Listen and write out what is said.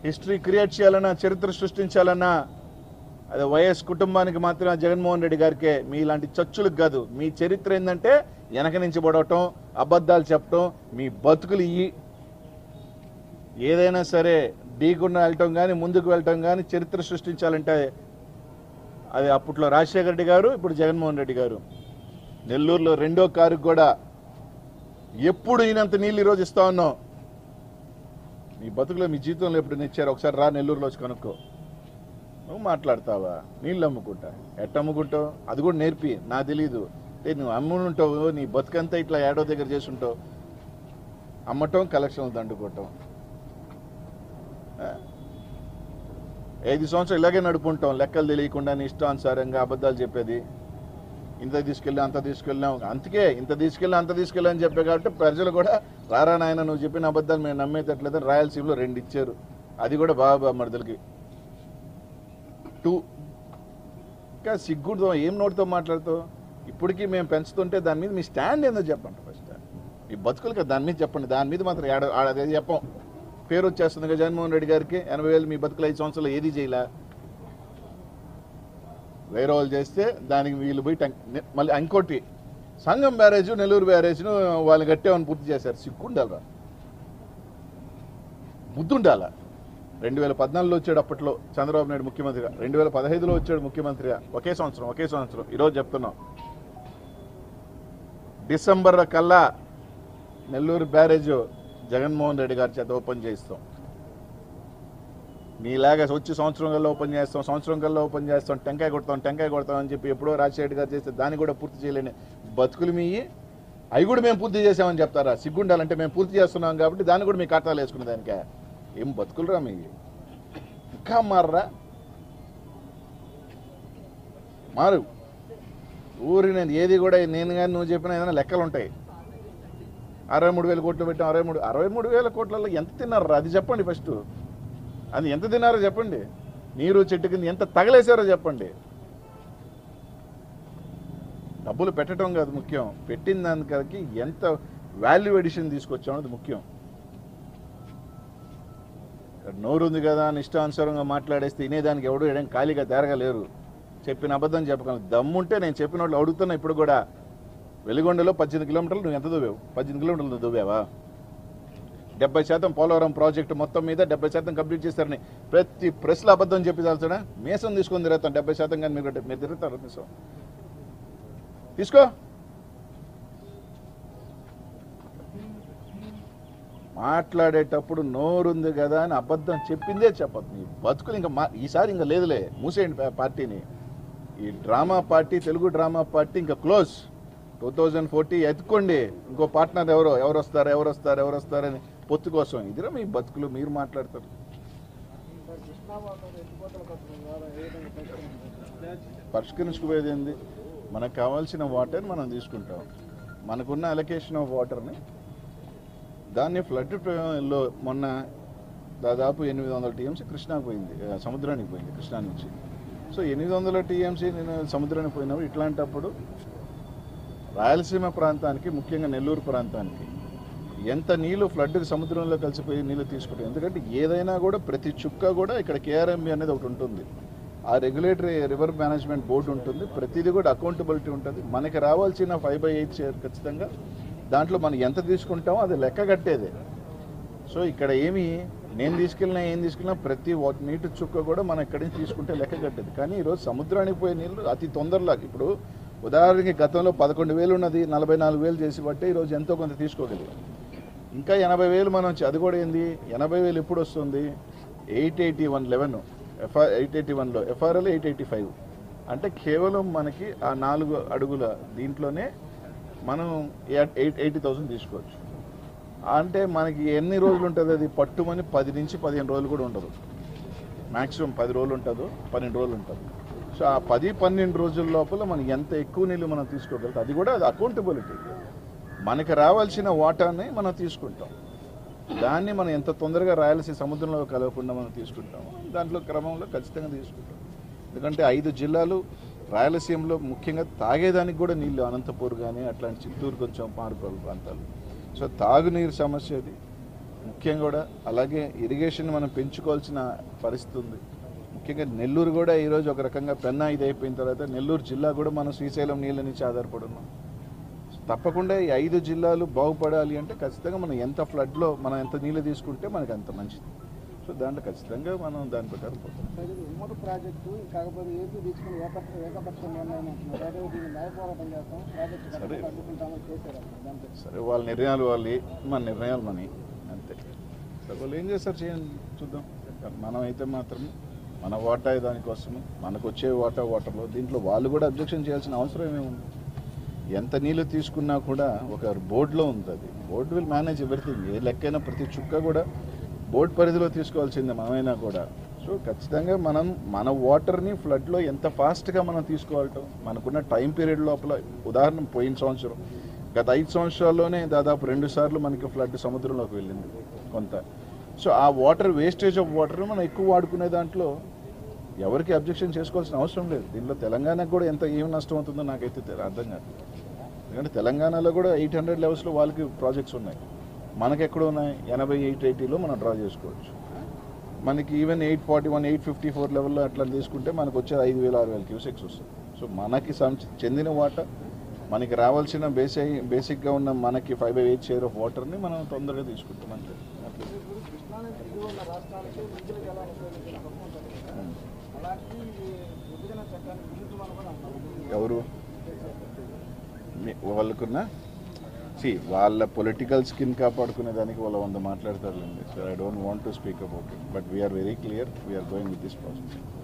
History create చేయాలన్నా చరిత్ర సృష్టించాలన్నా అది వైఎస్ కుటుంబానికి మాత్రమే జగన్మోహన్ రెడ్డి గారికే మీ ఇలాంటి చచ్చులకు కాదు మీ చరిత్ర ఏంటంటే వెనక నుంచి పడవటం అబద్ధాలు చెప్పటం మీ బతుకులు ఇయ్యి ఏదైనా సరే ఢీకుండా వెళ్ళటం కానీ ముందుకు వెళ్ళటం కానీ చరిత్ర సృష్టించాలంటే అది అప్పట్లో రాజశేఖర రెడ్డి గారు ఇప్పుడు జగన్మోహన్ రెడ్డి గారు నెల్లూరులో రెండో కారుకు కూడా ఎప్పుడు ఈయనంత నీళ్ళు ఈరోజు ఇస్తా ఉన్నాం మీ బతుకులో మీ జీవితంలో ఎప్పుడు ఇచ్చారు ఒకసారి రా నెల్లూరులో వచ్చి కనుక్కో నువ్వు మాట్లాడతావా నీళ్ళు అమ్ముకుంటా ఎట్ట అమ్ముకుంటావు అది కూడా నేర్పి నా తెలీదు అంటే నువ్వు అమ్ముంటావు నీ బతుకంతా ఇట్లా ఏడో దగ్గర చేసి ఉంటావు అమ్మటం కలెక్షన్లు దండుకోవటం ఆ? ఐదు సంవత్సరాలు ఇలాగే నడుపుంటాం లెక్కలు తెలియకుండా నీ ఇష్టానుసారంగా అబద్ధాలు చెప్పేది ఇంత తీసుకెళ్ళాం అంత తీసుకెళ్ళాం అందుకే ఇంత తీసుకెళ్ళాం అంత తీసుకెళ్ళాం అని చెప్పే కాబట్టి ప్రజలు కూడా రారా నాయన నువ్వు చెప్పిన అబద్ధాలు మేము నమ్మేటట్లేదని రాయలసీమలో రెండు ఇచ్చారు అది కూడా బాబా మరదలకి టూ ఇంకా సిగ్గుడుతో ఏం నోటితో మాట్లాడుతావు ఇప్పటికీ మేము పెంచుతుంటే దాని మీద మీ స్టాండ్ ఏందో చెప్పండి ఫస్ట్ మీ బతుకులకి దాని మీద చెప్పండి దాని మీద మాత్రం ఆడ ఆడ- అదే చెప్పం పేరు వచ్చేస్తుంది కదా జగన్మోహన్ రెడ్డి గారికి ఎనభై వేలు మీ బతుకులు ఐదు సంవత్సరాలు ఏది చేయలే వేరే వాళ్ళు చేస్తే దానికి వీళ్ళు పోయి టంక్ నే- మళ్ళీ ఇంకోటి సంగం బ్యారేజ్ నెల్లూరు బ్యారేజ్ను వాళ్ళు కట్టేమని పూర్తి చేశారు సిగ్గుండాలరా బుద్ధుండాలా రెండు వేల పద్నాలుగులో వచ్చాడు అప్పట్లో చంద్రబాబు నాయుడు ముఖ్యమంత్రిగా రెండు వేల పదహైదులో వచ్చాడు ముఖ్యమంత్రిగా ఒకే సంవత్సరం ఒకే సంవత్సరం ఈరోజు చెప్తున్నాం డిసెంబర్ కల్లా నెల్లూరు బ్యారేజ్ జగన్మోహన్ రెడ్డి గారి చేత ఓపెన్ చేయిస్తాం మీలాగా వచ్చి సంవత్సరం కల్లా ఓపెన్ చేస్తాం సంవత్సరం కల్లా ఓపెన్ చేస్తాం టెంకాయ కొడతాం టెంకాయ కొడతాం అని చెప్పి ఎప్పుడో రాజశేఖర్ గారు చేస్తే దాన్ని కూడా పూర్తి చేయలేని బతుకులు మీ అవి కూడా మేము పూర్తి చేసామని చెప్తారా సిగ్గుండాలంటే మేము పూర్తి చేస్తున్నాం కాబట్టి దాన్ని కూడా మీ ఖాతాలు వేసుకునే దానికే ఏం బతుకులురా మీ ఇంకా మారరా మారు ఊరి నేను ఏది కూడా నేను కానీ నువ్వు చెప్పిన ఏదైనా లెక్కలు ఉంటాయి అరవై మూడు వేల కోట్లు పెట్టాం అరవై మూడు అరవై మూడు వేల కోట్లలో ఎంత తిన్నారా అది చెప్పండి ఫస్ట్ అది ఎంత తిన్నారో చెప్పండి నీరు చెట్టు కింద ఎంత తగలేశారో చెప్పండి డబ్బులు పెట్టడం కాదు ముఖ్యం పెట్టిన దానికి ఎంత వాల్యూ ఎడిషన్ తీసుకొచ్చాం అది ముఖ్యం ఇక్కడ నోరు ఉంది కదా అని ఇష్టానుసారంగా మాట్లాడేస్తే తినేదానికి ఎవడు ఏం ఖాళీగా తేరగలేరు చెప్పిన అబద్ధం చెప్పగలను దమ్ముంటే నేను చెప్పిన వాళ్ళు అడుగుతున్నా ఇప్పుడు కూడా వెలిగొండలో పద్దెనిమిది కిలోమీటర్లు నువ్వు ఎంత దువ్వావు పద్దెనిమిది కిలోమీటర్లు నువ్వు దువ్వావా డెబ్బై శాతం పోలవరం ప్రాజెక్టు మొత్తం మీద డెబ్బై శాతం కంప్లీట్ చేస్తారని ప్రతి ప్రెస్లో అబద్ధం చెప్పి చాల్సడా మేసం తీసుకొని తిరుగుతాం డెబ్బై శాతం కానీ మీరు మీరు తిరుగుతారు మేసం తీసుకో మాట్లాడేటప్పుడు నోరుంది కదా అని అబద్ధం చెప్పిందే చెప్పదు నీ బతుకులు ఇంకా మా ఈసారి ఇంకా లేదులే మూసేయండి పా- పార్టీని ఈ drama party Telugu drama party ఇంకా క్లోజ్ టూ థౌజండ్ ఫోర్టీ ఎత్తుకోండి ఇంకో పార్ట్నర్ ఎవరో ఎవరు వస్తారు ఎవరు వస్తారు ఎవరు వస్తారని పొత్తు కోసం ఇదిరా మీ బతుకులు మీరు మాట్లాడతారు పరిష్కరించుకుపోయేది ఏంది మనకు కావాల్సిన వాటర్ మనం తీసుకుంటాం మనకున్న అలొకేషన్ ఆఫ్ వాటర్ని దాన్ని ఫ్లడ్ లో మొన్న దాదాపు ఎనిమిది వందల టీఎంసీ కృష్ణాకు పోయింది ఆ, సముద్రానికి పోయింది కృష్ణా నుంచి సో ఎనిమిది వందల టీఎంసీ నేను సముద్రానికి పోయినప్పుడు ఇట్లాంటప్పుడు రాయలసీమ ప్రాంతానికి ముఖ్యంగా నెల్లూరు ప్రాంతానికి ఎంత నీళ్లు ఫ్లడ్ సముద్రంలో కలిసిపోయి నీళ్లు తీసుకుంటాం ఎందుకంటే ఏదైనా కూడా ప్రతి చుక్క కూడా ఇక్కడ కేఆర్ఎంబి అనేది ఒకటి ఉంటుంది ఆ రెగ్యులేటరీ రివర్ మేనేజ్మెంట్ బోర్డు ఉంటుంది ప్రతిదీ కూడా అకౌంటబిలిటీ ఉంటుంది మనకి రావాల్సిన ఫైవ్ బై ఎయిట్ షేర్ ఖచ్చితంగా దాంట్లో మనం ఎంత తీసుకుంటామో అది లెక్క కట్టేదే సో ఇక్కడ ఏమి నేను తీసుకెళ్ళినా ఏం తీసుకెళ్ళినా ప్రతి ఒక నీటి చుక్క కూడా మనం ఇక్కడి నుంచి తీసుకుంటే లెక్క కట్టేది కానీ ఈరోజు సముద్రానికి పోయే నీళ్ళు అతి తొందరలో ఇప్పుడు ఉదాహరణకి గతంలో పదకొండు వేలు ఉన్నది నలభై నాలుగు వేలు చేసి బట్టే ఈరోజు ఎంతో కొంత తీసుకోగలిగాం ఇంకా ఎనభై వేలు మనం చ- అది కూడా ఏంది ఎనభై వేలు ఎప్పుడు వస్తుంది eight eighty one eleven FR eight eighty వన్లో ఎఫ్ఆర్ఎల్ ఎయిట్ ఎయిటీ ఫైవ్ అంటే కేవలం మనకి ఆ నాలుగు అడుగుల దీంట్లోనే మనం ఎయిట్ ఎయిటీ థౌసండ్ తీసుకోవచ్చు అంటే మనకి ఎన్ని రోజులు ఉంటుంది అది పట్టుమని పది నుంచి పదిహేను రోజులు కూడా ఉండదు మ్యాక్సిమం పది రోజులు ఉంటుందో పన్నెండు రోజులు ఉంటుంది సో ఆ పది పన్నెండు రోజుల లోపల మనం ఎంత ఎక్కువ నీళ్ళు మనం తీసుకోగలుగుతాం అది కూడా అది అకౌంటబిలిటీ మనకి రావాల్సిన వాటాని మనం తీసుకుంటాం దాన్ని మనం ఎంత తొందరగా రాయలసీమ సముద్రంలో కలవకుండా మనం తీసుకుంటామో దాంట్లో క్రమంలో ఖచ్చితంగా తీసుకుంటాం ఎందుకంటే ఐదు జిల్లాలు రాయలసీమలో ముఖ్యంగా తాగేదానికి కూడా నీళ్ళు అనంతపూర్ కానీ అట్లాంటి చిత్తూరు కొంచెం మార్గోలు ప్రాంతాలు సో తాగునీరు సమస్య అది ముఖ్యంగా కూడా అలాగే ఇరిగేషన్ మనం పెంచుకోవాల్సిన పరిస్థితి ఉంది ముఖ్యంగా నెల్లూరు కూడా ఈరోజు ఒక రకంగా పెన్నా ఇది అయిపోయిన తర్వాత నెల్లూరు జిల్లా కూడా మనం శ్రీశైలం నీళ్ళ నుంచి ఆధారపడి ఉన్నాం తప్పకుండా ఈ ఐదు జిల్లాలు బాగుపడాలి అంటే ఖచ్చితంగా మనం ఎంత ఫ్లడ్లో మనం ఎంత నీళ్ళు తీసుకుంటే మనకి అంత మంచిది సో దాంట్లో ఖచ్చితంగా మనం దాని ప్రకారం పోతాం సార్ ఇది ఉమ్మడి ప్రాజెక్టు కాకపోతే ఏపీ తీసుకుని ఏకపక్ష ఏకపక్ష నిర్ణయం అంటున్నారు అదే దీన్ని న్యాయ పోరాటం చేస్తాం ప్రాజెక్టు సరే. కట్టుకుంటూ అడ్డుకుంటామని చేశారు అసలు దాంతో సరే వాళ్ళ నిర్ణయాలు వాళ్ళి మన నిర్ణయాలు మనవి అంతే సరే వాళ్ళు ఏం చేస్తారు చేయండి చూద్దాం మనం అయితే మాత్రం మన వాటా దానికోసము మనకు వచ్చే వాటా వాటర్లో దీంట్లో వాళ్ళు కూడా అబ్జెక్షన్ చేయాల్సిన అవసరం ఏముంది ఎంత నీళ్ళు తీసుకున్నా కూడా ఒక బోర్డులో ఉంది అది బోర్డు విల్ మేనేజ్ ఎవ్రీథింగ్ ఏ లెక్కైనా ప్రతి చుక్క కూడా బోర్డు పరిధిలో తీసుకోవాల్సిందే మనమైనా కూడా సో ఖచ్చితంగా మనం మన వాటర్ని ఫ్లడ్లో ఎంత ఫాస్ట్గా మనం తీసుకోవాలటం మనకున్న టైం పీరియడ్ లోపల ఉదాహరణ పోయిన సంవత్సరం గత ఐదు సంవత్సరాల్లోనే దాదాపు రెండు సార్లు మనకి ఫ్లడ్ సముద్రంలోకి వెళ్ళింది కొంత సో ఆ వాటర్ వేస్టేజ్ ఆఫ్ వాటర్ మనం ఎక్కువ వాడుకునే దాంట్లో ఎవరికి అబ్జెక్షన్ చేసుకోవాల్సిన అవసరం లేదు దీనిలో తెలంగాణకు కూడా ఎంత ఏం నష్టం అవుతుందో నాకైతే తె- అర్థం కాదు ఎందుకంటే తెలంగాణలో కూడా ఎయిట్ హండ్రెడ్ లెవెల్స్లో వాళ్ళకి ప్రాజెక్ట్స్ ఉన్నాయి మనకి ఎక్కడ ఉన్నాయి ఎనభై ఎయిట్ ఎయిటీలో మనం డ్రా చేసుకోవచ్చు మనకి even eight forty one eight fifty four లెవెల్లో అట్లా తీసుకుంటే మనకు వచ్చేది ఐదు వేల ఆరు వేల క్యూసెక్స్ వస్తుంది సో మనకి సం- చెందిన వాటర్ మనకి రావాల్సిన బేసిక్ బేసిక్గా ఉన్న మనకి five by eight share of వాటర్ని మనం తొందరగా తీసుకుంటాం అంతే అట్లా ఇప్పుడు కృష్ణా నుంచి దిగువ ఉన్న రాష్ట్రాలకి నిధుల జలాలు ఉపయోగించిన హక్కు ఉంటుంది ఉం. అలాంటి విభజన చట్టాన్ని విరుద్ధమని కూడా అంటారు ఎవరు మీ- వాళ్ళకున్న సి వాళ్ళ పొలిటికల్ స్కిన్ కాపాడుకునే దానికి వాళ్ళ వంద మాట్లాడతారులేండి so I don't want to speak about it but we're very clear we're going with this process